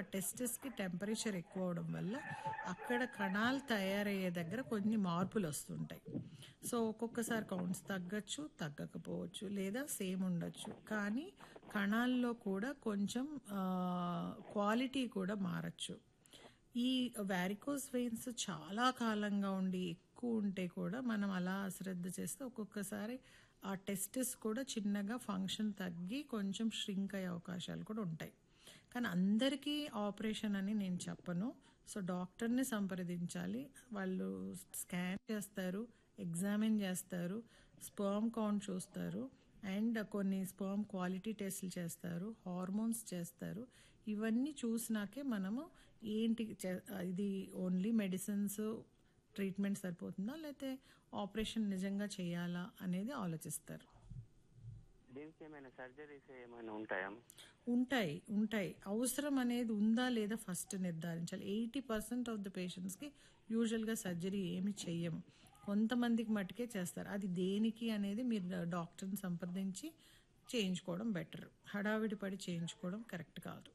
టెస్టిస్కి temperature ఎక్కువ అవడం వల్ల అక్కడ కణాలు తయారయ్యే దగ్గర కొన్ని మార్పులు వస్తుంటాయి సో ఒక్కొక్కసారి కౌంట్స్ తగ్గచ్చు తగ్గకపోవచ్చు లేదా సేమ్ ఉండొచ్చు కానీ కణాల్లో కూడా కొంచెం క్వాలిటీ కూడా మారచ్చు ఈ వ్యారికోస్ వెయిన్స్ చాలా కాలంగా ఉండి ఎక్కువ ఉంటే కూడా మనం అలా అశ్రద్ధ చేస్తే ఒక్కొక్కసారి ఆ టెస్టిస్ కూడా చిన్నగా ఫంక్షన్ తగ్గి కొంచెం ష్రింక్ అయ్యే అవకాశాలు కూడా ఉంటాయి కానీ అందరికీ ఆపరేషన్ అని నేను చెప్పను సో డాక్టర్ని సంప్రదించాలి వాళ్ళు స్కాన్ చేస్తారు ఎగ్జామిన్ చేస్తారు స్పర్మ్ కౌంట్ చూస్తారు అండ్ కొన్ని స్పర్మ్ క్వాలిటీ టెస్ట్లు చేస్తారు హార్మోన్స్ చేస్తారు ఇవన్నీ చూసినాకే మనము ఏంటి చే- ఇది ఓన్లీ మెడిసిన్స్ ట్రీట్మెంట్ సరిపోతుందా లేకపోతే ఆపరేషన్ నిజంగా చేయాలా అనేది ఆలోచిస్తారు దీనికి ఏమైనా సర్జరీస్ ఏమైనా ఉంటాయా ఉంటాయి ఉంటాయి అవసరం అనేది ఉందా లేదా ఫస్ట్ నిర్ధారించాలి ఎయిటీ పర్సెంట్ ఆఫ్ ద పేషెంట్స్కి యూజువల్గా సర్జరీ ఏమి చెయ్యము కొంతమందికి మట్టుకే చేస్తారు అది దేనికి అనేది మీరు డాక్టర్ని సంప్రదించి చేయించుకోవడం బెటర్ హడావిడి పడి చేయించుకోవడం కరెక్ట్ కాదు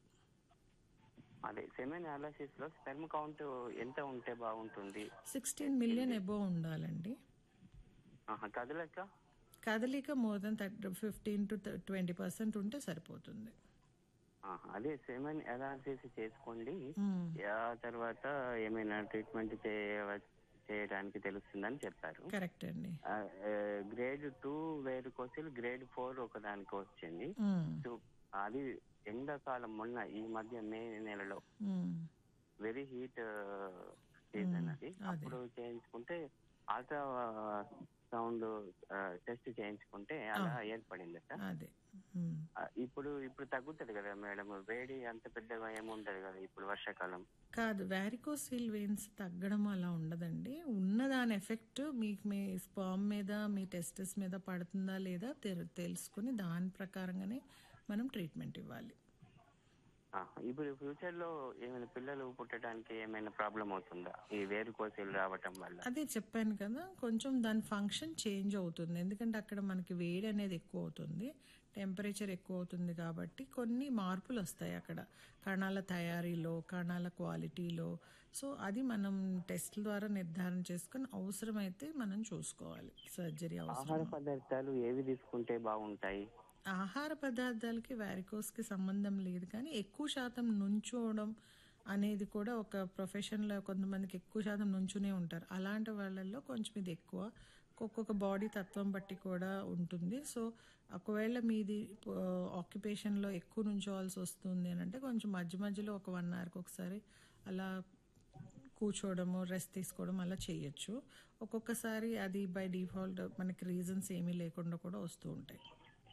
అదే సెమెన్ అనాలిసిస్ లో స్పెర్మ్ కౌంట్ ఎంత ఉంటే బాగుంటుంది సిక్స్టీన్ మిలియన్ ఎబో ఉండాలండి ఆహా, కదలక కదలిక more than thirty fifteen to twenty percent ఉంటే సరిపోతుంది ఆహా, అదే సెమెన్ అనాలిసిస్ చేసుకోండి మ్మ్. ఆ తర్వాత ఏమైనా ట్రీట్మెంట్ చేయ చేయడానికి తెలుస్తుందని చెప్పారు కరెక్ట్ అండి ఆ, ఏ, గ్రేడ్ టూ వేరు కోసిల్ గ్రేడ్ ఫోర్ ఒకదానికి వచ్చింది మ్మ్. సో అది ఎండాకాలం మొన్న ఈ మధ్య మే నెలలో మ్మ్. వెరీ హీట్ సీజన్ అది అదే. అప్పుడు చేయించుకుంటే అల్ట్రా సౌండ్ టెస్ట్ చేయించుకుంటే అలా ఏర్పడిందట అదే మ్మ్. ఆ, ఇప్పుడు ఇప్పుడు తగ్గుతుంది కదా మేడం వేడి అంత పెద్దగా ఏముంటది కదా ఇప్పుడు వర్షాకాలం కాదు వ్యారికోసిల్ వెయిన్స్ తగ్గడం అలా ఉండదండి ఉన్న దాని ఎఫెక్ట్ మీకు మీ స్పర్మ్ మీద మీ టెస్టెస్ మీద పడుతుందా లేదా తెలు- తెలుసుకుని దాని ప్రకారంగానే మనం ట్రీట్మెంట్ ఇవ్వాలి ఆ, ఇప్పుడు ఫ్యూచర్ లో ఏమైనా పిల్లలు పుట్టడానికి ఏమైనా ప్రాబ్లం అవుతుందా ఈ వేరు కోసిలు రావటం వల్ల అదే చెప్పాను కదా కొంచెం దాని ఫంక్షన్ చేంజ్ అవుతుంది ఎందుకంటే అక్కడ మనకి వేడి అనేది ఎక్కువ అవుతుంది టెంపరేచర్ ఎక్కువ అవుతుంది కాబట్టి కొన్ని మార్పులు వస్తాయి అక్కడ కణాల తయారీలో కణాల క్వాలిటీలో సో అది మనం టెస్ట్ల ద్వారా నిర్ధారణ చేసుకుని అవసరమైతే మనం చూసుకోవాలి సర్జరీ అవసరం ఆహార పదార్థాలు ఏవి తీసుకుంటే బాగుంటాయి ఆహార పదార్థాలకి వ్యారికోస్కి సంబంధం లేదు కానీ ఎక్కువ శాతం నుంచోవడం అనేది కూడా ఒక ప్రొఫెషన్లో కొంతమందికి ఎక్కువ శాతం నుంచునే ఉంటారు అలాంటి వాళ్ళల్లో కొంచెం ఇది ఎక్కువ ఒక్కొక్క బాడీ తత్వం బట్టి కూడా ఉంటుంది సో ఒకవేళ మీది ఆక్యుపేషన్లో ఎక్కువ నుంచోవాల్సి వస్తుంది అని అంటే కొంచెం మధ్య మధ్యలో ఒక వన్ అవర్కి ఒకసారి అలా కూర్చోవడము రెస్ట్ తీసుకోవడం అలా చేయొచ్చు ఒక్కొక్కసారి అది బై డిఫాల్ట్ మనకి రీజన్స్ ఏమీ లేకుండా కూడా వస్తూ ఉంటాయి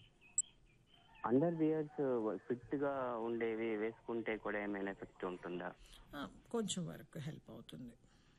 అండర్ వియర్స్ ఫిట్ గా ఉండేవి వేసుకుంటే కూడా ఏమైనా ఎఫెక్ట్ ఉంటుందా ఆ, కొంచెం వరకు హెల్ప్ అవుతుంది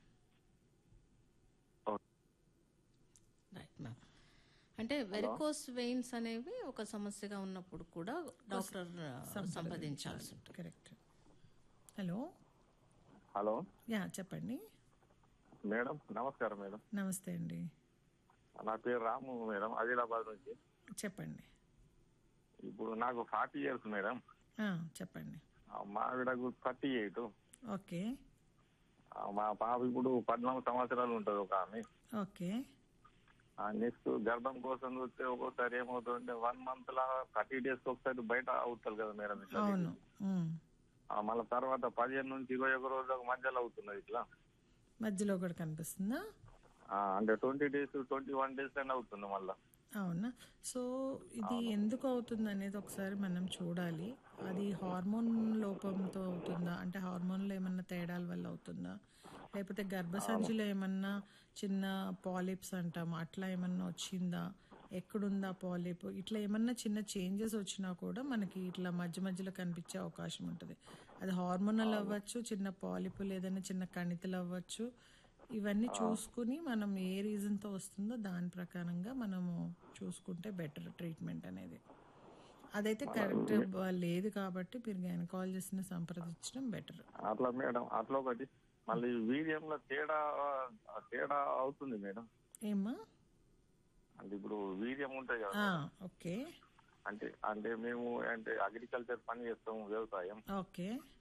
రైట్ మ్యామ్ అంటే వెరికోస్ వెయిన్స్ అనేవి ఒక సమస్యగా ఉన్నప్పుడు కూడా డాక్టర్ సంప్రదించాల్సి ఉంటుంది కరెక్ట్ హలో హలో యా చెప్పండి మేడం నమస్కారం మేడం నమస్తే అండి నా పేరు రాము మేడం ఆదిలాబాద్ నుంచి చెప్పండి ఇప్పుడు నాకు ఫార్టీ ఇయర్స్ మేడం ఆ, చెప్పండి ఆ, మా ఆవిడకు థర్టీ ఎయిట్ ఓకే మా పాప ఇప్పుడు పద్నాలుగు సంవత్సరాలు ఉంటుంది ఒక ఆమె ఓకే నెక్స్ట్ గర్భం కోసం చూస్తే ఒక్కోసారి ఏమవుతుందంటే వన్ మంత్ లా థర్టీ డేస్ ఒకసారి బయట అవుతారు కదా మేడం ఇట్లా అవును ఉమ్. ఆ, మళ్ళా తర్వాత పదిహేను నుంచి ఇరవై ఒక రోజులకు మధ్యలో అవుతున్నది ఇట్లా మధ్యలో కూడా కనిపిస్తుందా ఆ, అంటే twenty days twenty one days అయినా అవుతుంది మళ్ళా అవునా సో ఇది ఎందుకు అవుతుంది అనేది ఒకసారి మనం చూడాలి అది హార్మోన్ లోపంతో అవుతుందా అంటే హార్మోన్లో ఏమన్నా తేడాల వల్ల అవుతుందా లేకపోతే గర్భసంచిలో ఏమన్నా చిన్న పాలిప్స్ అంటాం అట్లా ఏమన్నా వచ్చిందా ఎక్కడుందా పాలిప్ ఇట్లా ఏమన్నా చిన్న చేంజెస్ వచ్చినా కూడా మనకి ఇట్లా మధ్య మధ్యలో కనిపించే అవకాశం ఉంటుంది అది హార్మోనల్ అవ్వచ్చు చిన్న పాలిప్ లేదన్నా చిన్న కణితులు అవ్వచ్చు ఇవన్నీ చూసుకుని మనం ఏ రీజన్తో వస్తుందో దాని ప్రకారంగా మనము చూసుకుంటే బెటర్ ట్రీట్మెంట్ అనేది అదైతే కరెక్ట్ లేదు కాబట్టి మీరు గైనకాలజిస్ట్ని సంప్రదించడం బెటర్ అట్లా మేడం అట్లా ఒకటి మళ్ళీ వీర్యంలో తేడా తేడా అవుతుంది మేడం ఏమ్మా అంటే ఇప్పుడు వీర్యం ఉంటుంది కదా ఆ, ఓకే అంటే అంటే మేము అంటే అగ్రికల్చర్ పని చేస్తాము వ్యవసాయం ఓకే